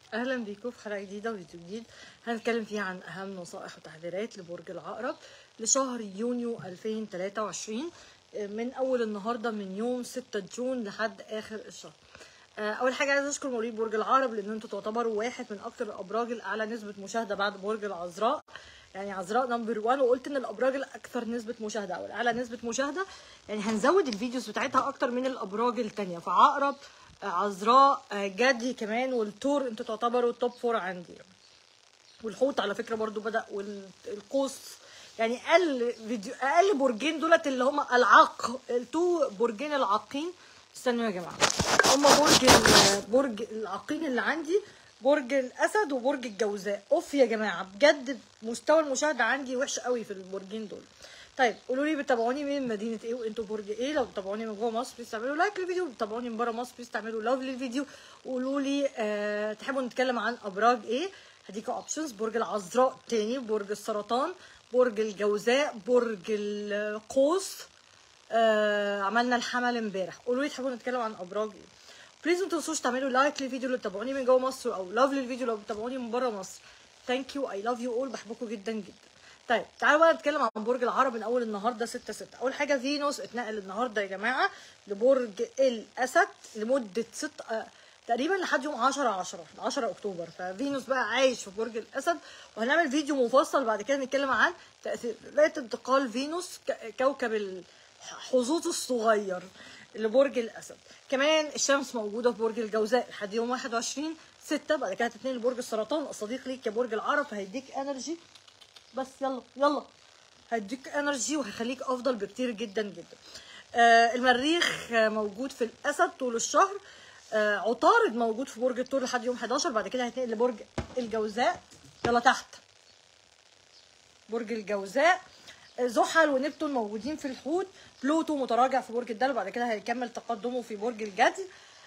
اهلا بيكم في حلقه جديده وفيديو جديد هنتكلم فيها عن اهم نصائح وتحذيرات لبرج العقرب لشهر يونيو 2023 من اول النهارده من يوم 6 جون لحد اخر الشهر آه، اول حاجه عايزه اشكر مواليد برج العقرب لان انتوا تعتبروا واحد من اكتر الابراج الاعلى نسبه مشاهده بعد برج العذراء يعني عذراء نمبر 1 وقلت ان الابراج الاكثر نسبه مشاهده او الاعلى نسبه مشاهده يعني هنزود الفيديوز بتاعتها اكتر من الابراج التانية فعقرب آه، عذراء آه، جدي كمان والثور انتوا تعتبروا التوب فور عندي والحوت على فكره برضو بدا والقوس يعني اقل فيديو اقل برجين دولت اللي هم العاق التو برجين العاقين استنوا يا جماعه هم برج ال- برج العاقين اللي عندي برج الاسد وبرج الجوزاء اوف يا جماعه بجد مستوى المشاهده عندي وحش قوي في البرجين دول طيب قولوا لي بتابعوني من مدينه ايه وانتوا برج ايه لو بتابعوني من جوه مصر بليز تعملوا لايك للفيديو بتابعوني من بره مصر بليز تعملوا لاف للفيديو وقولوا لي آه تحبوا نتكلم عن ابراج ايه هديكوا اوبشنز برج العذراء تاني برج السرطان برج الجوزاء برج القوس آه عملنا الحمل امبارح قولوا لي تحبوا نتكلم عن ابراج ايه بليز ما تنسوش تعملوا لايك للفيديو اللي بتابعوني من جوه مصر او لاف للفيديو لو بتابعوني من بره مصر ثانك يو اي لاف يو اول بحبكم جدا جدا طيب تعالوا بقى نتكلم عن برج العرب من اول النهارده 6 6 اول حاجه فينوس اتنقل النهارده يا جماعه لبرج الاسد لمده 6 آه تقريبا لحد يوم 10 10 10 اكتوبر ففينوس بقى عايش في برج الاسد وهنعمل فيديو مفصل بعد كده نتكلم عن تاثيرات انتقال فينوس ك- كوكب الحظوظ الصغير لبرج الاسد كمان الشمس موجوده في برج الجوزاء لحد يوم 21 6 بعد كده هتتنقل لبرج السرطان الصديق ليك يا برج العرب فهيديك انرجي بس يلا يلا هيديك انرجي وهيخليك افضل بكتير جدا جدا آه المريخ آه، موجود في الاسد طول الشهر آه عطارد موجود في برج الثور لحد يوم 11 بعد كده هيتنقل لبرج الجوزاء يلا تحت برج الجوزاء آه، زحل ونبتون موجودين في الحوت بلوتو متراجع في برج الدلو بعد كده هيكمل تقدمه في برج الجدي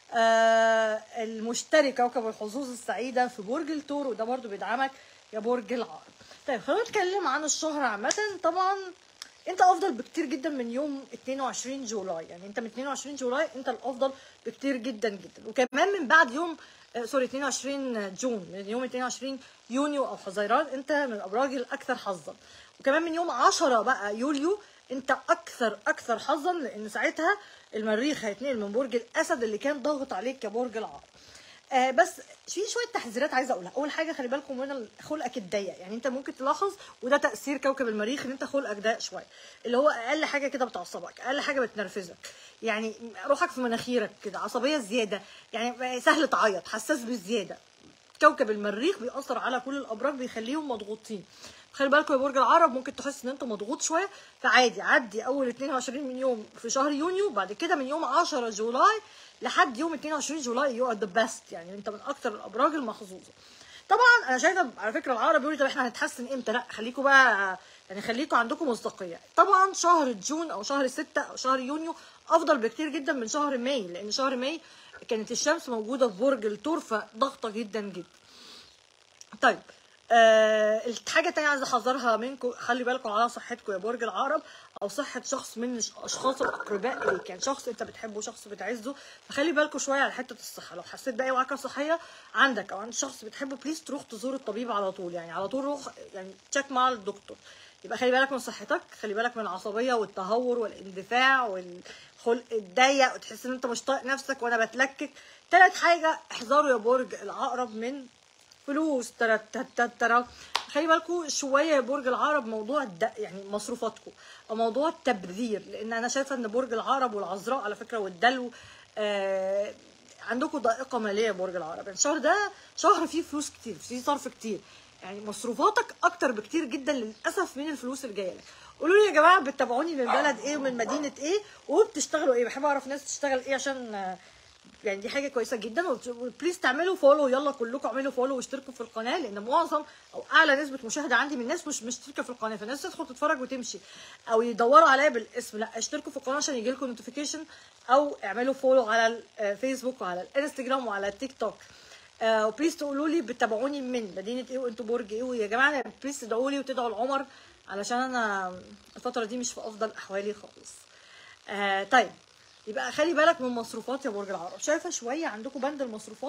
آه المشتري كوكب الحظوظ السعيدة في برج الثور وده برضو بيدعمك يا برج العقرب طيب خلينا نتكلم عن الشهر عامة طبعا انت افضل بكتير جدا من يوم 22 جولاي يعني انت من 22 جولاي انت الافضل بكتير جدا جدا وكمان من بعد يوم آه سوري 22 جون من يوم 22 يونيو او حزيران انت من الابراج الاكثر حظا وكمان من يوم 10 بقى يوليو انت اكثر اكثر حظا لان ساعتها المريخ هيتنقل من برج الاسد اللي كان ضاغط عليك يا برج العقرب آه بس في شويه تحذيرات عايزه اقولها اول حاجه خلي بالكم من خلقك الضيق يعني انت ممكن تلاحظ وده تاثير كوكب المريخ ان انت خلقك ضيق شويه اللي هو اقل حاجه كده بتعصبك اقل حاجه بتنرفزك يعني روحك في مناخيرك كده عصبيه زياده يعني سهل تعيط حساس بزياده كوكب المريخ بيأثر على كل الابراج بيخليهم مضغوطين خلي بالكم يا برج العرب ممكن تحس ان انت مضغوط شويه فعادي عدي اول 22 من يوم في شهر يونيو بعد كده من يوم 10 جولاي لحد يوم 22 جولاي يو ار ذا بيست يعني انت من اكتر الابراج المحظوظه طبعا انا شايفه على فكره العرب بيقولوا طب احنا هنتحسن امتى لا خليكم بقى يعني خليكم عندكم مصداقيه طبعا شهر جون او شهر 6 او شهر يونيو افضل بكتير جدا من شهر ماي لان شهر ماي كانت الشمس موجوده في برج الثور فضغطه جدا جدا طيب آه الحاجة التانية عايزة أحذرها منكم خلي بالكم على صحتكم يا برج العقرب أو صحة شخص من الأشخاص الأقرباء ليك يعني شخص أنت بتحبه شخص بتعزه فخلي بالكم شوية على حتة الصحة لو حسيت بأي وعكة صحية عندك أو عند شخص بتحبه بليز تروح تزور الطبيب على طول يعني على طول روح يعني تشيك مع الدكتور يبقى خلي بالك من صحتك خلي بالك من العصبية والتهور والاندفاع والخلق الضيق وتحس ان انت مش طايق نفسك وانا بتلكك تالت حاجة احذروا يا برج العقرب من فلوس ترى ترى ترى خلي بالكم شويه يا برج العقرب موضوع الد... يعني مصروفاتكم او موضوع التبذير لان انا شايفه ان برج العقرب والعذراء على فكره والدلو آه عندكم ضائقه ماليه يا برج العقرب يعني الشهر ده شهر فيه فلوس كتير فيه صرف كتير يعني مصروفاتك اكتر بكتير جدا للاسف من الفلوس اللي جايه لك قولوا لي يا جماعه بتتابعوني من بلد ايه ومن مدينه ايه وبتشتغلوا ايه بحب اعرف ناس تشتغل ايه عشان آه يعني دي حاجه كويسه جدا وبليز تعملوا فولو يلا كلكم اعملوا فولو واشتركوا في القناه لان معظم او اعلى نسبه مشاهده عندي من الناس مش مشتركه في القناه فالناس تدخل تتفرج وتمشي او يدوروا عليا بالاسم لا اشتركوا في القناه عشان يجي لكم نوتيفيكيشن او اعملوا فولو على الفيسبوك وعلى الانستجرام وعلى التيك توك آه وبليز تقولوا لي بتابعوني من مدينه ايه وانتوا برج ايه ويا جماعه بليز تدعوا لي وتدعوا لعمر علشان انا الفتره دي مش في افضل احوالي خالص آه طيب يبقى خلي بالك من مصروفات يا برج العقرب شايفه شويه عندكم بند المصروفات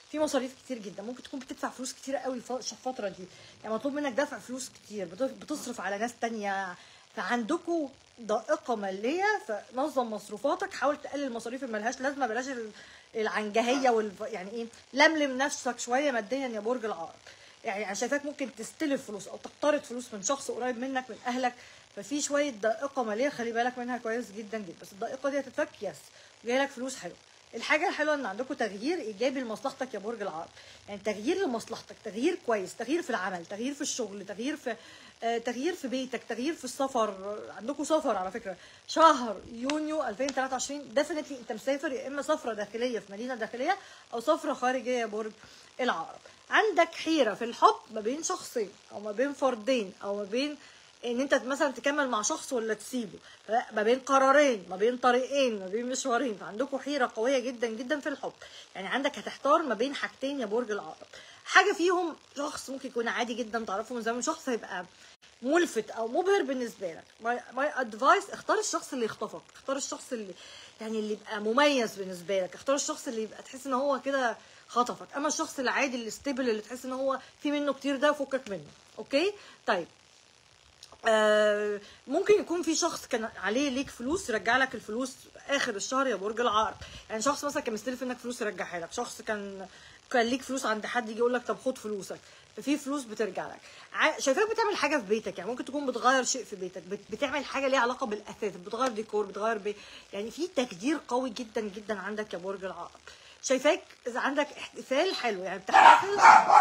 في مصاريف كتير جدا ممكن تكون بتدفع فلوس كتير قوي الف- الفتره دي يعني مطلوب منك دفع فلوس كتير بت- بتصرف على ناس تانية فعندكم ضائقه ماليه فنظم مصروفاتك حاول تقلل مصاريف اللي ملهاش لازمه بلاش ال- العنجهيه وال يعني ايه لملم نفسك شويه ماديا يا برج العقرب يعني انا شايفاك ممكن تستلف فلوس او تقترض فلوس من شخص قريب منك من اهلك ففي شويه ضائقه ماليه خلي بالك منها كويس جدا جدا بس الضائقه دي هتتفك يس جاي لك فلوس حلوه الحاجه الحلوه ان عندكم تغيير ايجابي لمصلحتك يا برج العقرب يعني تغيير لمصلحتك تغيير كويس تغيير في العمل تغيير في الشغل تغيير في آه، تغيير في بيتك تغيير في السفر آه، عندكم سفر على فكره شهر يونيو 2023 ديفينتلي انت مسافر يا اما سفره داخليه في مدينه داخليه او سفره خارجيه يا برج العقرب عندك حيره في الحب ما بين شخصين او ما بين فردين او ما بين ان انت مثلا تكمل مع شخص ولا تسيبه لا، ما بين قرارين ما بين طريقين ما بين مشوارين فعندكم حيره قويه جدا جدا في الحب يعني عندك هتحتار ما بين حاجتين يا برج العقرب حاجه فيهم شخص ممكن يكون عادي جدا تعرفه من زمان شخص هيبقى ملفت او مبهر بالنسبه لك ماي ادفايس اختار الشخص اللي يخطفك اختار الشخص اللي يعني اللي يبقى مميز بالنسبه لك اختار الشخص اللي يبقى تحس ان هو كده خطفك اما الشخص العادي اللي ستيبل اللي تحس ان هو في منه كتير ده فكك منه اوكي طيب آه، ممكن يكون في شخص كان عليه ليك فلوس يرجع لك الفلوس اخر الشهر يا برج العقرب يعني شخص مثلا كان مستلف منك فلوس يرجعها لك شخص كان كان ليك فلوس عند حد يجي يقول لك طب خد فلوسك ففي فلوس بترجع لك ع- شايفاك بتعمل حاجه في بيتك يعني ممكن تكون بتغير شيء في بيتك بت- بتعمل حاجه ليها علاقه بالاثاث بتغير ديكور بتغير بي يعني في تقدير قوي جدا جدا عندك يا برج العقرب شايفاك اذا عندك احتفال حلو يعني بتحتفل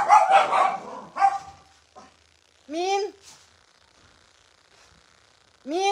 مين مين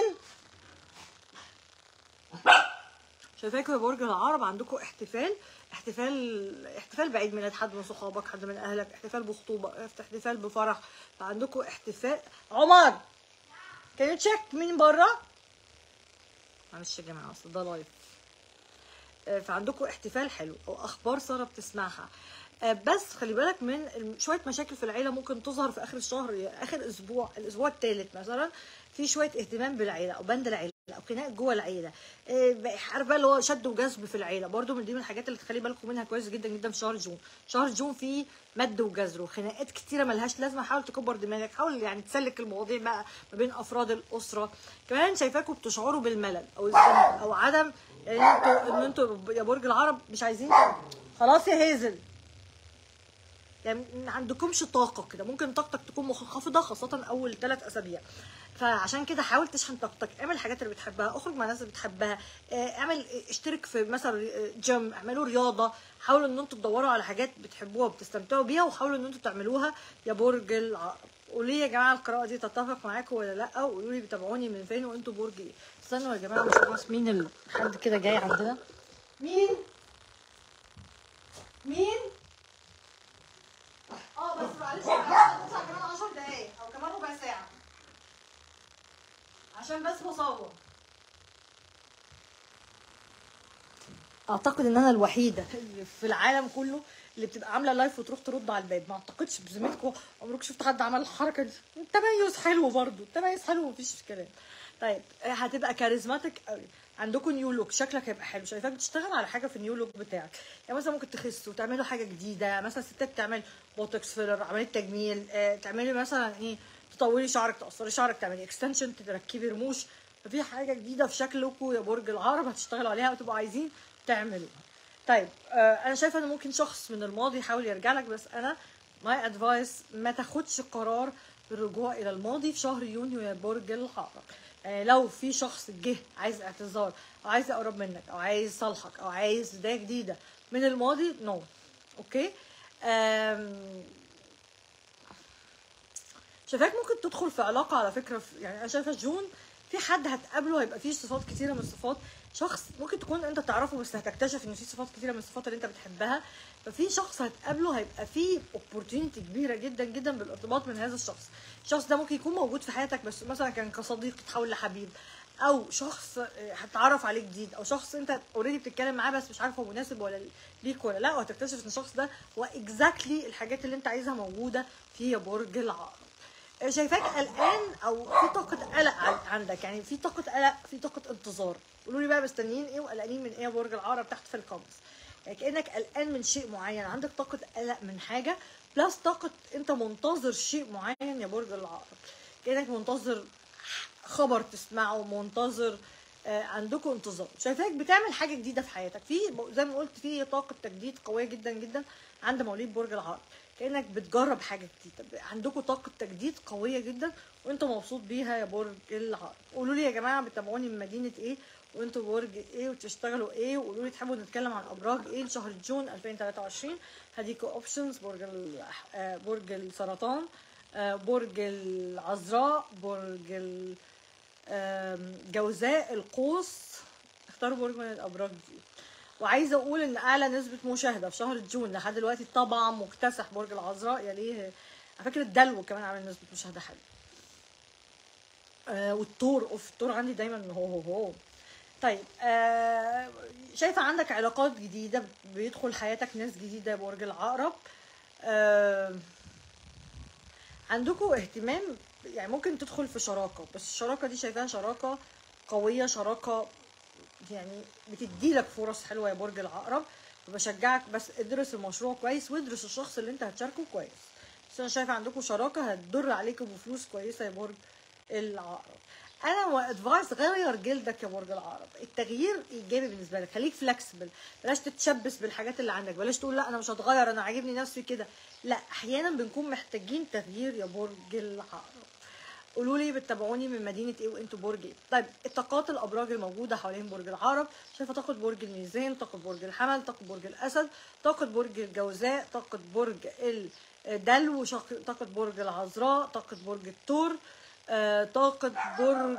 شايفاكوا يا برج العقرب عندكم احتفال احتفال احتفال بعيد ميلاد حد من صحابك حد من اهلك احتفال بخطوبه احتفال بفرح فعندكم احتفال عمر كان يو تشيك مين بره معلش يا جماعه اصل ده لايف آه، فعندكم احتفال حلو او اخبار ساره بتسمعها آه، بس خلي بالك من الم- شويه مشاكل في العيله ممكن تظهر في اخر الشهر يا اخر اسبوع الاسبوع الثالث مثلا في شويه اهتمام بالعيله او بند العيله او خناق جوه العيله آه، بقى- عارف بقى اللي هو شد وجذب في العيله برضو من ضمن الحاجات اللي تخلي بالكم منها كويس جدا جدا في شهر جون شهر جون فيه مد وجزر وخناقات كتيره ملهاش لازمه حاول تكبر دماغك حاول يعني تسلك المواضيع بقى ما بين افراد الاسره كمان شايفاكم بتشعروا بالملل او الزهق او عدم يعني انتوا ان انتوا يا برج العرب مش عايزين خلاص يا هيزل يعني ما عندكمش طاقه كده ممكن طاقتك تكون منخفضه خاصه اول ثلاث اسابيع فعشان كده حاول تشحن طاقتك اعمل الحاجات اللي بتحبها اخرج مع ناس اللي بتحبها آه، اعمل اشترك في مثلا جيم اعملوا رياضه حاولوا ان انتوا تدوروا على حاجات بتحبوها وبتستمتعوا بيها وحاولوا ان انتوا تعملوها يا برج العقرب قولوا لي يا جماعه القراءه دي تتفق معاكم ولا لا وقولوا لي بتابعوني من فين وانتوا برج ايه استنوا يا جماعه مش عارف مين ال- حد كده جاي عندنا مين مين اه بس معلش هنطلع كمان 10 دقايق او كمان ربع ساعه عشان بس بصور اعتقد ان انا الوحيده اللي في العالم كله اللي بتبقى عامله لايف وتروح ترد على الباب ما اعتقدش بذمتكم عمرك شفت حد عمل الحركه دي التميز حلو برضو التميز حلو مفيش كلام طيب آه، هتبقى كاريزماتيك قوي عندكم نيو لوك شكلك هيبقى حلو شايفاك بتشتغل على حاجه في النيو لوك بتاعك يعني مثلا ممكن تخسوا تعملوا حاجه جديده مثلا ستات تعمل بوتوكس فيلر عمليه تجميل آه، تعملي مثلا ايه تطولي شعرك تقصري شعرك تعملي اكستنشن تركبي رموش ففي حاجه جديده في شكلكم يا برج العقرب هتشتغلوا عليها وتبقوا عايزين تعملوها طيب آه انا شايفه ان ممكن شخص من الماضي يحاول يرجع لك بس انا ماي ادفايس ما تاخدش قرار بالرجوع الى الماضي في شهر يونيو يا برج العقرب يعني لو في شخص جه عايز اعتذار او عايز يقرب منك او عايز يصالحك او عايز بدايه جديده من الماضي نو no. اوكي آم، شايفاك ممكن تدخل في علاقه على فكره في يعني انا شايفه جون في حد هتقابله هيبقى فيه صفات كتيره من الصفات شخص ممكن تكون انت تعرفه بس هتكتشف ان في صفات كتيره من الصفات اللي انت بتحبها ففي شخص هتقابله هيبقى فيه اوبورتيونيتي كبيره جدا جدا بالارتباط من هذا الشخص الشخص ده ممكن يكون موجود في حياتك بس مثلا كان كصديق يتحول لحبيب او شخص آه، هتعرف عليه جديد او شخص انت اوريدي بتتكلم معاه بس مش عارف هو مناسب ولا ليك ولا لا وهتكتشف ان الشخص ده هو اكزاكتلي الحاجات اللي انت عايزها موجوده في برج العقرب شايفاك قلقان او في طاقه قلق عن- عندك يعني في طاقه قلق في طاقه انتظار قولوا لي بقى مستنيين ايه وقلقانين من ايه يا برج العقرب تحت في الكومنتس يعني كانك قلقان من شيء معين عندك طاقه قلق من حاجه بلس طاقه انت منتظر شيء معين يا برج العقرب كانك منتظر خبر تسمعه منتظر آه، عندكم انتظار شايفاك بتعمل حاجه جديده في حياتك في زي ما قلت في طاقه تجديد قويه جدا جدا عند مواليد برج العقرب كانك بتجرب حاجه جديده عندكم طاقه تجديد قويه جدا وانت مبسوط بيها يا برج العقرب قولوا لي يا جماعه بتتابعوني من مدينه ايه وانتوا برج ايه وتشتغلوا ايه وقولوا لي تحبوا نتكلم عن ابراج ايه لشهر جون 2023 هديكوا اوبشنز برج ال- آه، برج السرطان آه، برج العذراء برج ال- آم، جوزاء القوس اختاروا برج من الابراج دي وعايزه اقول ان اعلى نسبه مشاهده في شهر جون لحد دلوقتي طبعا مكتسح برج العذراء يليه على فكره الدلو كمان عامل نسبه مشاهده حلوه آه والثور اوف الثور عندي دايما هو هو هو طيب آه شايفه عندك علاقات جديده بيدخل حياتك ناس جديده يا برج العقرب آه عندكم اهتمام يعني ممكن تدخل في شراكه بس الشراكه دي شايفاها شراكه قويه شراكه يعني بتدي لك فرص حلوه يا برج العقرب وبشجعك بس ادرس المشروع كويس وادرس الشخص اللي انت هتشاركه كويس بس انا شايفه عندكم شراكه هتضر عليكم بفلوس كويسه يا برج العقرب انا وادفايس غير جلدك يا برج العقرب التغيير ايجابي بالنسبه لك خليك فلكسبل بلاش تتشبث بالحاجات اللي عندك بلاش تقول لا انا مش هتغير انا عاجبني نفسي كده لا احيانا بنكون محتاجين تغيير يا برج العقرب قولوا لي بتتابعوني من مدينه ايه وانتوا برج ايه طيب الطاقات الابراج الموجوده حوالين برج العقرب شايفه طاقه برج الميزان طاقه برج الحمل طاقه برج الاسد طاقه برج الجوزاء طاقه برج الدلو شاق- طاقه برج العذراء طاقه برج الثور آه، طاقه برج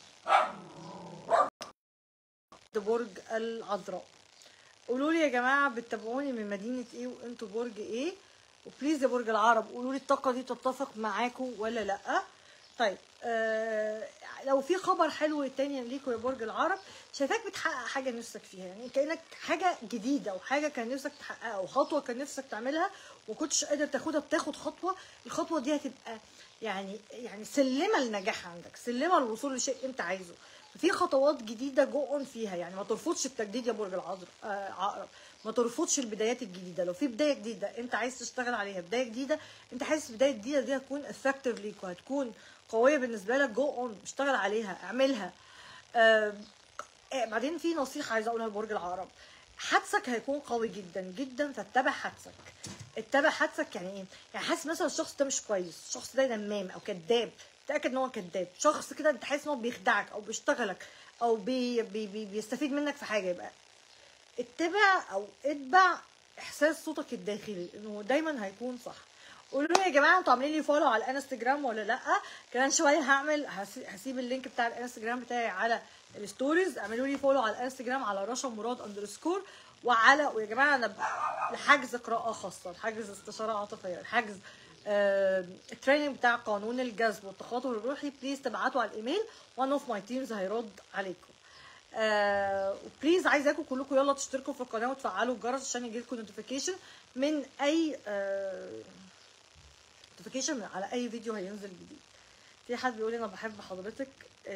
برج العذراء قولوا لي يا جماعه بتتابعوني من مدينه ايه وانتوا برج ايه وبليز يا برج العرب قولوا لي الطاقه دي تتفق معاكم ولا لا طيب آه لو في خبر حلو تاني ليكوا يا برج العرب شايفاك بتحقق حاجه نفسك فيها يعني كانك حاجه جديده وحاجه كان نفسك تحققها وخطوه كان نفسك تعملها وما كنتش قادر تاخدها بتاخد خطوه الخطوه دي هتبقى يعني يعني سلمه للنجاح عندك سلمه للوصول لشيء انت عايزه في خطوات جديده جو اون فيها يعني ما ترفضش التجديد يا برج العذراء آه عقرب ما ترفضش البدايات الجديده لو في بدايه جديده انت عايز تشتغل عليها بدايه جديده انت حاسس بدايه جديده دي هتكون افكتيف ليك وهتكون قويه بالنسبه لك جو اون اشتغل عليها اعملها آه آه، بعدين في نصيحه عايزه اقولها لبرج العقرب حدسك هيكون قوي جدا جدا فاتبع حدسك اتبع حدسك يعني ايه يعني حاسس مثلا الشخص ده مش كويس الشخص ده نمام او كذاب تاكد ان هو كذاب شخص كده انت حاسس ان هو بيخدعك او بيشتغلك او بي بي بي بيستفيد منك في حاجه يبقى اتبع او اتبع احساس صوتك الداخلي انه دايما هيكون صح قولوا لي يا جماعه انتوا عاملين لي فولو على الانستجرام ولا لا كمان شويه هعمل هسي- هسيب اللينك بتاع الانستجرام بتاعي على الستوريز اعملوا لي فولو على الانستجرام على رشا مراد اندرسكور وعلى ويا جماعه انا ب- لحجز قراءه خاصه لحجز استشاره عاطفيه لحجز آه، التريننج بتاع قانون الجذب والتخاطر الروحي بليز تبعتوا على الايميل وان اوف ماي تيمز هيرد عليكم آه بليز عايزاكم كلكم يلا تشتركوا في القناه وتفعلوا الجرس عشان يجيلكم نوتيفيكيشن من اي نوتيفيكيشن على اي فيديو هينزل جديد في حد بيقول لي انا بحب حضرتك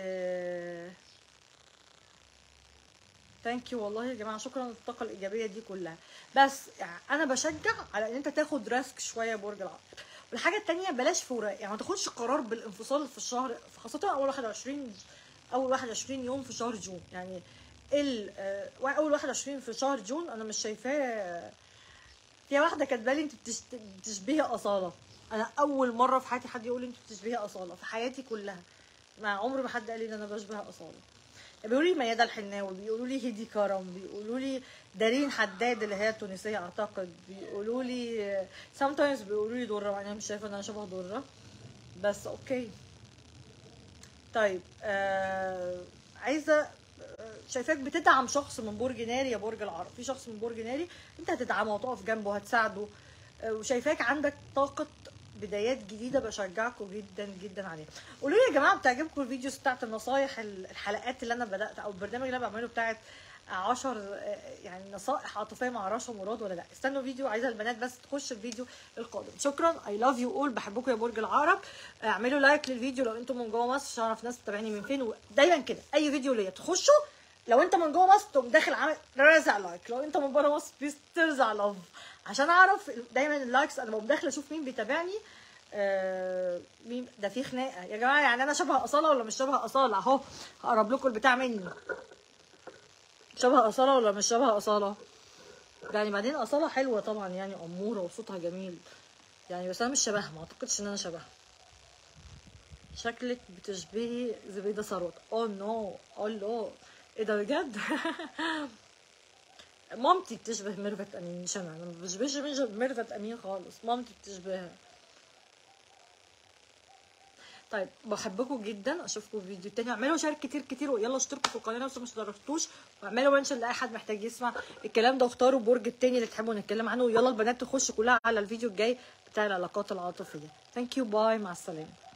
ثانك يو والله يا جماعه شكرا للطاقه الايجابيه دي كلها بس يعني انا بشجع على ان انت تاخد ريسك شويه يا برج العقرب والحاجه التانية بلاش فورا يعني ما تاخدش قرار بالانفصال في الشهر خاصه اول 21 اول 21 يوم في شهر جون يعني ال آه، اول 21 في شهر جون انا مش شايفاه في واحده كاتبه لي انت بتشت- بتشبهي اصاله انا اول مره في حياتي حد يقول لي انت بتشبهي اصاله في حياتي كلها ما عمري ما حد قال لي ان انا بشبه اصاله بيقولوا لي ميادة الحناوي بيقولوا لي هدي كرم بيقولوا لي دارين حداد اللي هي التونسيه اعتقد بيقولوا لي sometimes بيقولوا لي دره مع إني انا مش شايفه ان انا شبه دره بس اوكي طيب آه عايزه آه، شايفاك بتدعم شخص من برج ناري يا برج العرب في شخص من برج ناري انت هتدعمه وتقف جنبه هتساعده آه، وشايفاك عندك طاقه بدايات جديده بشجعكم جدا جدا عليها قولوا لي يا جماعه بتعجبكم الفيديوز بتاعت النصايح الحلقات اللي انا بدات او البرنامج اللي انا بعمله بتاعت 10 يعني نصائح عاطفيه مع رشا مراد ولا لا استنوا فيديو عايزه البنات بس تخش الفيديو القادم شكرا اي لاف يو اول بحبكم يا برج العقرب اعملوا لايك للفيديو لو انتم من جوه مصر عشان اعرف ناس بتتابعني من فين ودايما كده اي فيديو ليا تخشوا لو انت من جوه مصر تقوم داخل عامل رازع لايك لو انت من بره مصر بليز ترزع لاف عشان اعرف دايما اللايكس انا بقوم داخله اشوف مين بيتابعني آه مين ده في خناقه يا جماعه يعني انا شبه اصاله ولا مش شبه اصاله اهو هقرب لكم البتاع مني شبه اصاله ولا مش شبه اصاله يعني بعدين اصاله حلوه طبعا يعني اموره وصوتها جميل يعني بس انا مش شبهها ما اعتقدش ان انا شبهها شكلك بتشبهي زبيدة ثروت اوه نو الله ايه ده بجد مامتي بتشبه ميرفت امين مش انا انا ما بشبهش ميرفت امين خالص مامتي بتشبهها طيب بحبكم جدا اشوفكم في فيديو تاني اعملوا شير كتير كتير ويلا اشتركوا في القناه لو ما اشتركتوش واعملوا منشن لاي حد محتاج يسمع الكلام ده واختاروا برج التاني اللي تحبوا نتكلم عنه ويلا البنات تخش كلها على الفيديو الجاي بتاع العلاقات العاطفيه ثانك يو باي مع السلامه